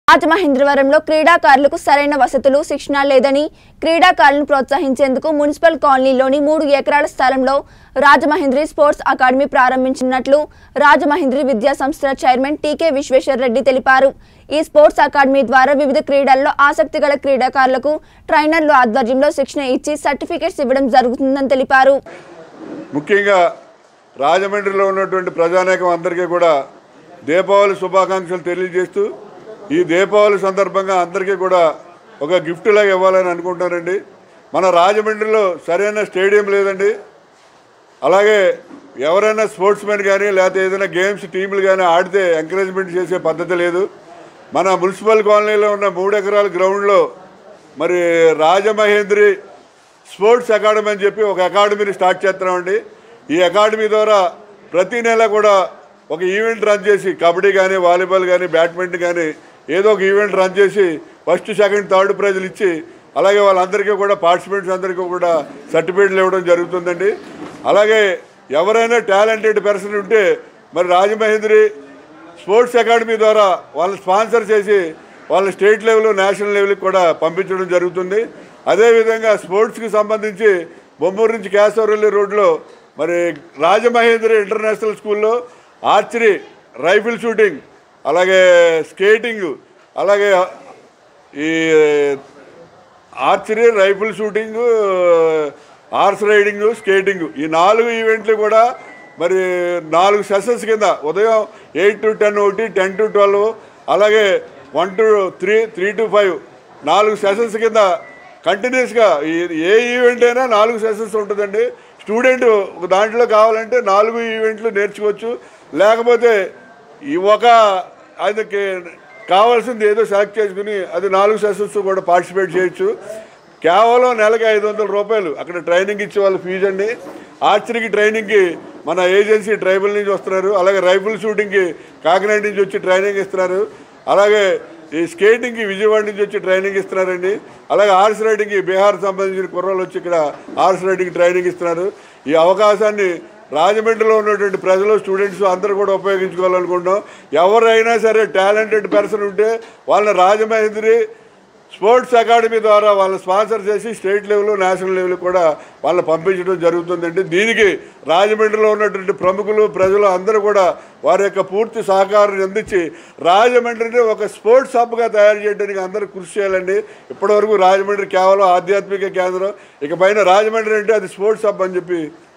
రాజమహేంద్రవరంలో క్రీడాకారులకు సరైన వసతులు శిక్షణ లేదని క్రీడాకారులను ప్రోత్సహించేందుకు మున్సిపల్ కాలనీలోని మూడు ఎకరాల స్థలంలో రాజమహేంద్రి స్పోర్ట్స్ అకాడమీ ప్రారంభించినట్లు రాజమహేంద్రి విద్యా సంస్థల చైర్మన్ టీకే విశ్వేశ్వర్ రెడ్డి తెలిపారు ఈ స్పోర్ట్స్ అకాడమీ ద్వారా వివిధ క్రీడల్లో ఆసక్తి గల క్రీడాకారులకు ట్రైనర్లు ఆధ్వర్యంలో శిక్షణ ఇచ్చి సర్టిఫికెట్స్ ఇవ్వడం జరుగుతుందని తెలిపారు ముఖ్యంగా రాజమండ్రిలో ఉన్నటువంటి ప్రజానేకం అందరికీ కూడా దీపావళి శుభాకాంక్షలు తెలియజేస్తూ ఈ దీపావళి సందర్భంగా అందరికీ కూడా ఒక గిఫ్ట్ లాగా ఇవ్వాలని అనుకుంటానండి మన రాజమండ్రిలో సరైన స్టేడియం లేదండి అలాగే ఎవరైనా స్పోర్ట్స్ మెన్ కానీ లేకపోతే ఏదైనా గేమ్స్ టీంలు కానీ ఆడితే ఎంకరేజ్మెంట్ చేసే పద్ధతి లేదు మన మున్సిపల్ కాలనీలో ఉన్న మూడు ఎకరాల గ్రౌండ్లో మరి రాజమహేంద్రి స్పోర్ట్స్ అకాడమీ అని చెప్పి ఒక అకాడమీని స్టార్ట్ చేస్తున్నామండి ఈ అకాడమీ ద్వారా ప్రతి నెల కూడా ఒక ఈవెంట్ రన్ చేసి కబడ్డీ కానీ వాలీబాల్ కానీ బ్యాడ్మింటన్ కానీ ఏదో ఒక ఈవెంట్ రన్ చేసి ఫస్ట్ సెకండ్ థర్డ్ ప్రైజులు ఇచ్చి అలాగే వాళ్ళందరికీ కూడా పార్టిసిపెంట్స్ అందరికీ కూడా సర్టిఫికేట్లు ఇవ్వడం జరుగుతుందండి అలాగే ఎవరైనా టాలెంటెడ్ పర్సన్ ఉంటే మరి రాజమహేంద్రి స్పోర్ట్స్ అకాడమీ ద్వారా వాళ్ళు స్పాన్సర్ చేసి వాళ్ళ స్టేట్ లెవెల్ నేషనల్ లెవెల్కి కూడా పంపించడం జరుగుతుంది అదేవిధంగా స్పోర్ట్స్కి సంబంధించి బొమ్మూరు నుంచి కేశవరల్లి రోడ్లో మరి రాజమహేంద్రి ఇంటర్నేషనల్ స్కూల్లో ఆర్చరీ రైఫిల్ షూటింగ్ అలాగే స్కేటింగ్ అలాగే ఈ archery rifle shooting horse riding skating ఈ నాలుగు ఈవెంట్లు కూడా మరి నాలుగు సెషన్స్ కింద ఉదయం ఎయిట్ టు టెన్ ఒకటి టెన్ టు ట్వెల్వ్ అలాగే one to three three to five నాలుగు సెషన్స్ కింద కంటిన్యూస్గా ఏ ఈవెంట్ అయినా నాలుగు సెషన్స్ ఉంటుందండి స్టూడెంట్ ఒక దాంట్లో కావాలంటే నాలుగు ఈవెంట్లు నేర్చుకోవచ్చు లేకపోతే ఈ ఒక ఆయనకి కావాల్సింది ఏదో సెలెక్ట్ చేసుకుని అది నాలుగు సెషన్స్ కూడా పార్టిసిపేట్ చేయొచ్చు కేవలం నెలకి ఐదు వందల రూపాయలు అక్కడ ట్రైనింగ్ ఇచ్చే వాళ్ళ ఫీజు అండి ఆర్చరీకి ట్రైనింగ్కి మన ఏజెన్సీ ట్రైబల్ నుంచి వస్తున్నారు అలాగే రైఫిల్ షూటింగ్కి కాకినాడ నుంచి వచ్చి ట్రైనింగ్ ఇస్తున్నారు అలాగే ఈ స్కేటింగ్కి విజయవాడ నుంచి వచ్చి ట్రైనింగ్ ఇస్తున్నారండి అలాగే హార్స్ రైడింగ్కి బీహార్ సంబంధించిన కుర్రోళ్ళు వచ్చి ఇక్కడ హార్స్ రైడింగ్ ట్రైనింగ్ ఇస్తున్నారు ఈ అవకాశాన్ని రాజమండ్రిలో ఉన్నటువంటి ప్రజలు స్టూడెంట్స్ అందరూ కూడా ఉపయోగించుకోవాలనుకుంటున్నాం ఎవరైనా సరే టాలెంటెడ్ పర్సన్ ఉంటే వాళ్ళని రాజమహేంద్రి స్పోర్ట్స్ అకాడమీ ద్వారా వాళ్ళని స్పాన్సర్ చేసి స్టేట్ లెవెల్ నేషనల్ లెవెల్ కూడా వాళ్ళని పంపించడం జరుగుతుందండి దీనికి రాజమండ్రిలో ఉన్నటువంటి ప్రముఖులు ప్రజలు అందరూ కూడా వారి యొక్క పూర్తి సహకారం అందించి రాజమండ్రిని ఒక స్పోర్ట్స్ హబ్గా తయారు చేయడానికి అందరూ కృషి చేయాలండి ఇప్పటివరకు రాజమండ్రి కేవలం ఆధ్యాత్మిక కేంద్రం ఇక పైన రాజమండ్రి అంటే అది స్పోర్ట్స్ హబ్ అని చెప్పి